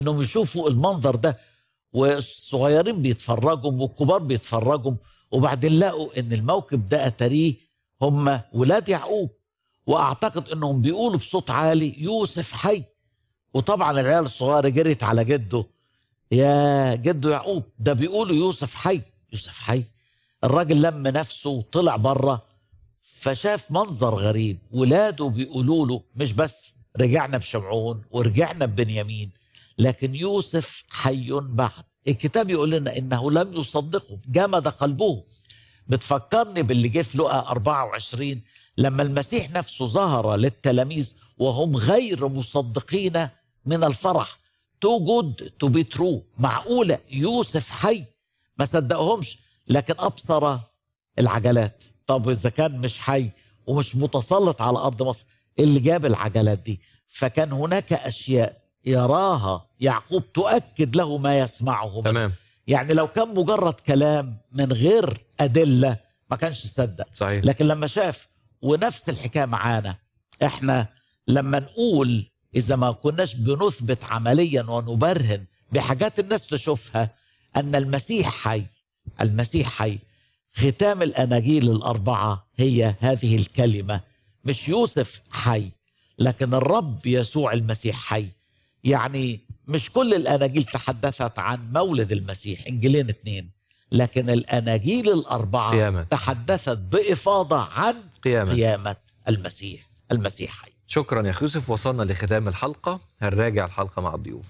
انهم يشوفوا المنظر ده والصغيرين بيتفرجوا والكبار بيتفرجوا وبعدين لقوا ان الموكب ده اتاريه هم ولاد يعقوب واعتقد انهم بيقولوا بصوت عالي يوسف حي وطبعا العيال الصغيره جريت على جده يا جده يعقوب ده بيقولوا يوسف حي يوسف حي الراجل لم نفسه وطلع بره فشاف منظر غريب ولاده بيقولوا له مش بس رجعنا بشمعون ورجعنا ببنيامين لكن يوسف حي بعد الكتاب يقول لنا انه لم يصدقهم جمد قلبهم بتفكرني باللي جه في لقا 24 لما المسيح نفسه ظهر للتلاميذ وهم غير مصدقين من الفرح تو جود تو بي ترو معقوله يوسف حي ما صدقهمش لكن ابصر العجلات طب اذا كان مش حي ومش متسلط على ارض مصر اللي جاب العجلات دي فكان هناك اشياء يراها يعقوب تؤكد له ما يسمعه منه. تمام يعني لو كان مجرد كلام من غير أدلة ما كانش صدق صحيح لكن لما شاف ونفس الحكاية معانا احنا لما نقول إذا ما كناش بنثبت عمليا ونبرهن بحاجات الناس تشوفها أن المسيح حي المسيح حي ختام الأناجيل الأربعة هي هذه الكلمة مش يوسف حي لكن الرب يسوع المسيح حي يعني مش كل الأناجيل تحدثت عن مولد المسيح إنجيلين اتنين لكن الأناجيل الأربعة قيامة. تحدثت بإفاضة عن قيامة قيامة المسيح المسيح حي شكرا يا أخي يوسف وصلنا لختام الحلقة هنراجع الحلقة مع الضيوف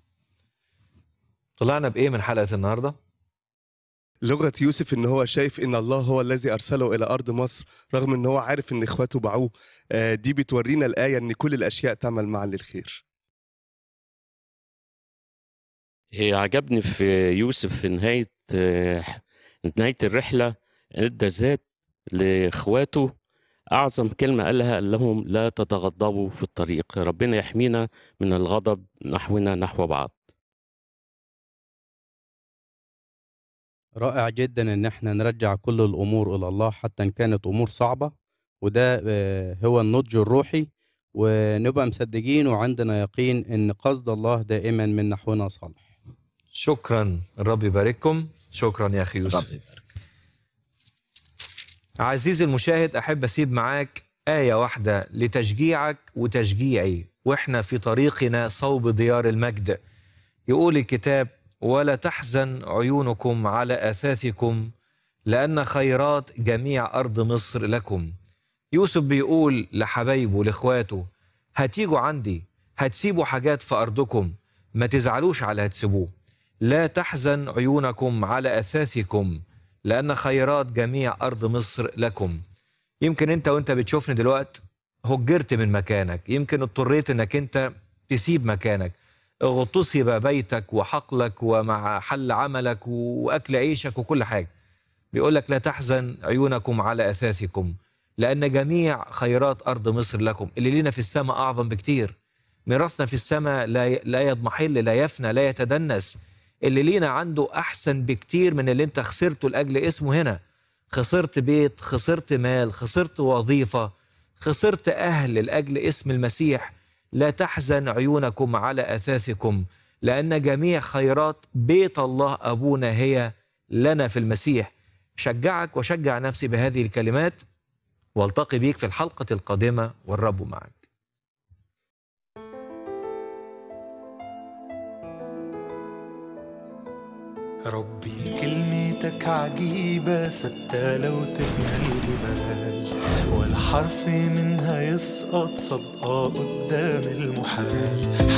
طلعنا بإيه من حلقة النهاردة؟ لغة يوسف ان هو شايف ان الله هو الذي ارسله الى ارض مصر رغم ان هو عارف ان اخواته باعوه آه، دي بتورينا الايه ان كل الاشياء تعمل معا للخير هي عجبني في يوسف في نهاية آه، نهاية الرحلة ادى ذات لإخواته أعظم كلمة قالها قال لهم لا تتغضبوا في الطريق ربنا يحمينا من الغضب نحونا نحو بعض رائع جدا ان احنا نرجع كل الامور الى الله حتى ان كانت امور صعبه وده آه، هو النضج الروحي ونبقى مصدقين وعندنا يقين ان قصد الله دائما من نحونا صالح شكرا الرب يبارككم شكرا يا أخي رب يوسف يبارك عزيزي المشاهد أحب أسيب معاك آية واحدة لتشجيعك وتشجيعي وإحنا في طريقنا صوب ديار المجد يقول الكتاب ولا تحزن عيونكم على آثاثكم لأن خيرات جميع أرض مصر لكم يوسف بيقول لحبايبه لإخواته هتيجوا عندي هتسيبوا حاجات في أرضكم ما تزعلوش على هتسيبوه لا تحزن عيونكم على أثاثكم لأن خيرات جميع أرض مصر لكم يمكن أنت وأنت بتشوفني دلوقت هجرت من مكانك يمكن اضطريت أنك أنت تسيب مكانك اغتصب بيتك وحقلك ومع حل عملك وأكل عيشك وكل حاجة بيقول لك لا تحزن عيونكم على أثاثكم لأن جميع خيرات أرض مصر لكم اللي لينا في السماء أعظم بكتير ميراثنا في السماء لا لا يضمحل لا يفنى لا يتدنس اللي لينا عنده أحسن بكتير من اللي أنت خسرته لأجل اسمه هنا خسرت بيت خسرت مال خسرت وظيفة خسرت أهل لأجل اسم المسيح لا تحزن عيونكم على أثاثكم لأن جميع خيرات بيت الله أبونا هي لنا في المسيح شجعك وشجع نفسي بهذه الكلمات والتقي بيك في الحلقة القادمة والرب معك ربي كلمتك عجيبة ثابتة لو تفنى الجبال ولا حرف منها يسقط صدقة قدام المحال